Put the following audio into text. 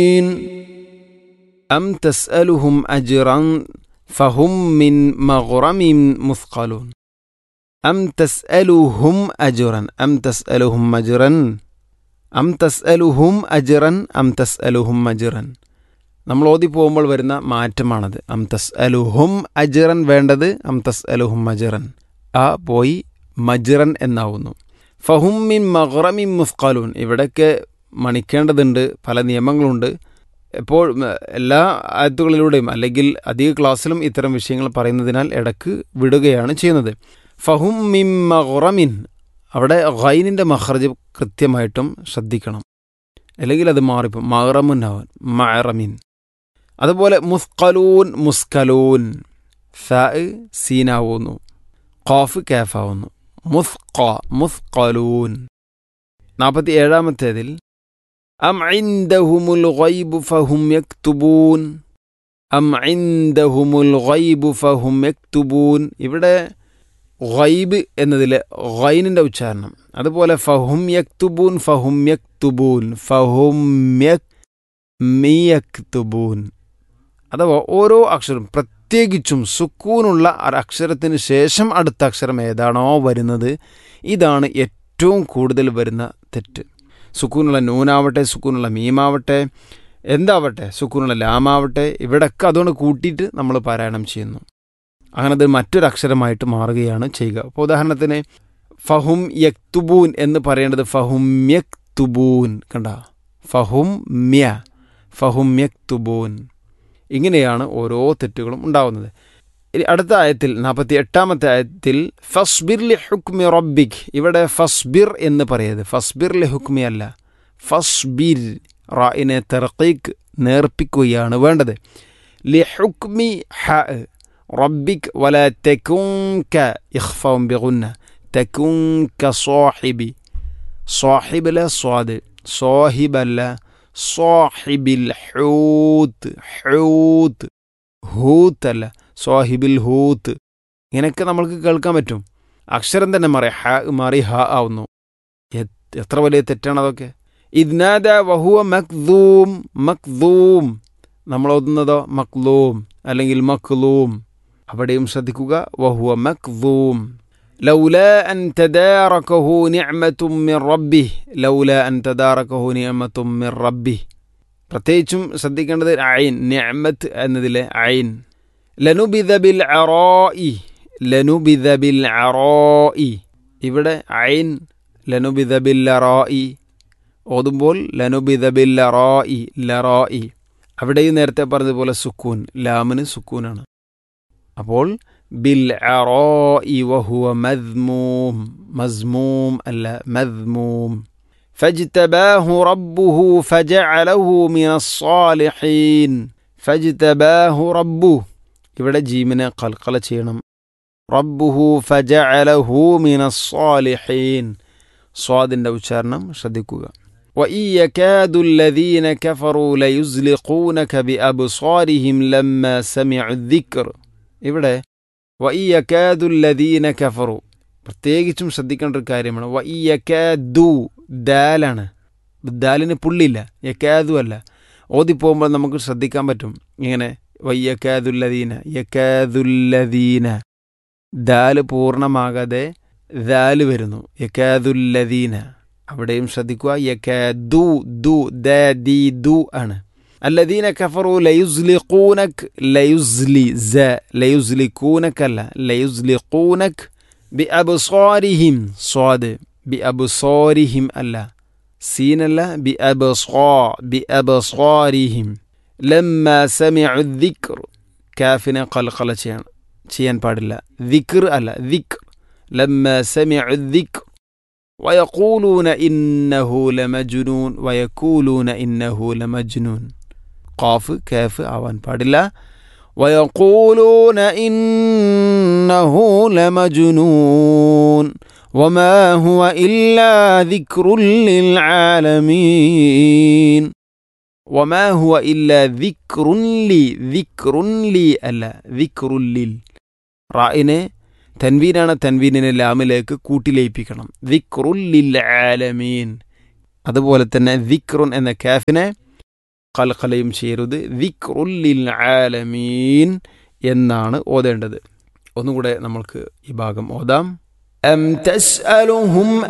أم تسألهم أجرا فهم من مغرم مثقلون أم تسألهم أجرا أم تسألهم أجرا أم تسألهم أجرا أم تسألهم أجرا നമ്മൾ ഓതി പോകുമ്പോൾ വരുന്ന മാറ്റമാണത് അം തസ് അലുഹും അജിറൻ വേണ്ടത് അം തസ് അലുഹും അജിറൻ ആ പോയി മജിറൻ എന്നാവുന്നു ഫഹും മിൻ മഹ്റമിൻ മുസ്കാലൂൻ ഇവിടെയൊക്കെ മണിക്കേണ്ടതുണ്ട് പല നിയമങ്ങളുണ്ട് എപ്പോൾ ഉം, എല്ലാ ആയത്തുകളിലൂടെയും അല്ലെങ്കിൽ അധിക ക്ലാസ്സിലും ഇത്തരം വിഷയങ്ങൾ പറയുന്നതിനാൽ ഇടക്ക് വിടുകയാണ് ചെയ്യുന്നത് ഫഹും മിൻ മഹ്റമിൻ അവിടെ ഖൈനിൻ്റെ മഹ്റജ് കൃത്യമായിട്ടും ശ്രദ്ധിക്കണം അല്ലെങ്കിൽ അത് മാറിപ്പോകും മഹ്റമുന്നാവാൻ മഹറമിൻ അതുപോലെ മുസ്കലൂൻ മുസ്കലൂൻ ഫ സീനാവുന്നു ഖാഫ് കാഫാവുന്നു മുസ്ക മുസ്കലൂൻ നാൽപ്പത്തി ഏഴാമത്തേതിൽ أم عندهم الغيب فهم يكتبون أم عندهم الغيب فهم يكتبون ഇവിടെ ഗൈബ് എന്നതിലെ ഗൈനിൻ്റെ ഉച്ചാരണം അതുപോലെ ഫഹും യക്തുബൂൻ ഫഹും യക്തുബൂൻ ഫഹും യക് മിയക്തുബൂൻ അഥവാ ഓരോ അക്ഷരം പ്രത്യേകിച്ചും സുക്കൂനുള്ള ഒരു അക്ഷരത്തിന് ശേഷം അടുത്ത അക്ഷരം ഏതാണോ വരുന്നത് ഇതാണ് ഏറ്റവും കൂടുതൽ വരുന്ന തെറ്റ് സുക്കൂനുള്ള നൂനാവട്ടെ സുക്കൂനുള്ള മീമാവട്ടെ എന്താവട്ടെ സുക്കൂനുള്ള ലാമാവട്ടെ ഇവിടെയൊക്കെ അതുകൊണ്ട് കൂട്ടിയിട്ട് നമ്മൾ പാരായണം ചെയ്യുന്നു അങ്ങനെ അത് മറ്റൊരു അക്ഷരമായിട്ട് മാറുകയാണ് ചെയ്യുക അപ്പോൾ ഉദാഹരണത്തിന് ഫഹും യക്തുബൂൻ എന്ന് പറയേണ്ടത് ഫഹും യക്തുബൂൻ കണ്ട ഫഹും മ്യ ഫഹും യക്തുബൂൻ ഇങ്ങനെയാണ് ഓരോ തെറ്റുകളും ഉണ്ടാവുന്നത് ഇനി അടുത്ത ആയത്തിൽ നാൽപ്പത്തി എട്ടാമത്തെ ആയത്തിൽ ഫസ്ബിർ ലി ഹുക്മി റബ്ബിക് ഇവിടെ ഫസ്ബിർ എന്ന് പറയരുത് ഫസ്ബിർ ലി ഹുക്മി അല്ല ഫസ്ബിർ റായിനെ തെറക്കീക്ക് നേർപ്പിക്കുകയാണ് വേണ്ടത് ലി ഹുക്മി ഹ റബ്ബിക് വല തെക്കുങ്ക ഇഖ്ഫം ബിഗുന്ന തെക്കുങ്ക സ്വാഹിബി സ്വാഹിബിലെ സ്വാദ് സ്വാഹിബല്ല സ്വാഹിബിൽ ഹൂത്ത് ഹൂത്ത് ഹൂത്ത് അല്ല സ്വാഹിബിൽ ഹൂത്ത് ഇങ്ങനെയൊക്കെ നമ്മൾക്ക് കേൾക്കാൻ പറ്റും അക്ഷരം തന്നെ മാറി ഹ മാറി ഹ ആവുന്നു എത്- എത്ര വലിയ തെറ്റാണ് അതൊക്കെ ഇദ്നാദ വഹുവ മക്ദൂം മക്ദൂം നമ്മൾ ഓതുന്നതോ മക്ലൂം അല്ലെങ്കിൽ മക്ലൂം അവിടെയും ശ്രദ്ധിക്കുക വഹുവ മക്ദൂം لولا أن تداركه نعمة من ربه لولا أن تداركه نعمة من ربه പ്രത്യേകിച്ചും ശ്രദ്ധിക്കേണ്ടത് അയിൻ നിഅമത്ത് എന്നതിലെ അയിൻ ലനുബിദ ബിൽ അറോയി ലനുബിദ ബിൽ അറോയി ഇവിടെ അയിൻ ലനുബിദ ബിൽ അറോയി ഓതുമ്പോൾ ലനുബിദ ബിൽ അറോയി ലറോയി അവിടെയും നേരത്തെ പറഞ്ഞതുപോലെ സുക്കൂൻ ലാമിന് സുക്കൂനാണ് അപ്പോൾ ബിൽ അറോയി വഹുവ മദ്മൂം മസ്മൂം അല്ല മദ്മൂം فاجتباه ربه فجعله من الصالحين فاجتباه ربه ഇവിടെ ജീമിനെ കൽക്കല ചെയ്യണം റബ്ബുഹു ഫജഅലഹു മിന സ്വാലിഹീൻ സ്വാദിൻ്റെ ഉച്ചാരണം ശ്രദ്ധിക്കുക وإن يكاد الذين كفروا ليزلقونك بأبصارهم لما سمعوا الذكر ഇവിടെ وإن يكاد الذين كفروا പ്രത്യേകിച്ചും ശ്രദ്ധിക്കേണ്ട ഒരു കാര്യമാണ് വ ഈ യക്കാദു ദാലാണ് ദാലിന് പുള്ളില്ല യക്കാദു അല്ല ഓതിപ്പോകുമ്പോൾ നമുക്ക് ശ്രദ്ധിക്കാൻ പറ്റും ഇങ്ങനെ വയ്യക്കാതുല്ലദീന യക്കാതുല്ലദീന ദാല് പൂർണ്ണമാകാതെ ദാല് വരുന്നു യക്കാതുല്ലദീന അവിടെയും ശ്രദ്ധിക്കുക യക്കാദു ദു ദ ദി ദു ആണ് الذين كفروا ليزلقونك ليزلي ز ليزلقونك لا ليزلقونك بأبصارهم صاد بأبصارهم ألا سين لا بأبصار بأبصارهم لما سمعوا الذكر كافنا قلقلة شيئا شيئا പാടില്ല ذكر ألا ذكر لما سمعوا الذكر ويقولون إنه لمجنون ويقولون إنه لمجنون قاف كاف آوان പാടില്ല ويقولون إنه لمجنون وما هو إلا ذكر للعالمين وما هو إلا ذكر لي ذكر لي ألا ذكر لل റായിനെ തൻവീനാണ് തൻവീനിനെ ലാമിലേക്ക് കൂട്ടിലയിപ്പിക്കണം ദിക്റുൽ ലിൽ ആലമീൻ അതുപോലെ തന്നെ ദിക്റുൻ എന്ന കാഫിനെ കൽക്കലയും ചെയ്യരുത് വിക്രുല്ലിൽ ആലമീൻ എന്നാണ് ഓതേണ്ടത് ഒന്നുകൂടെ നമ്മൾക്ക് ഈ ഭാഗം ഓതാം أم تسألهم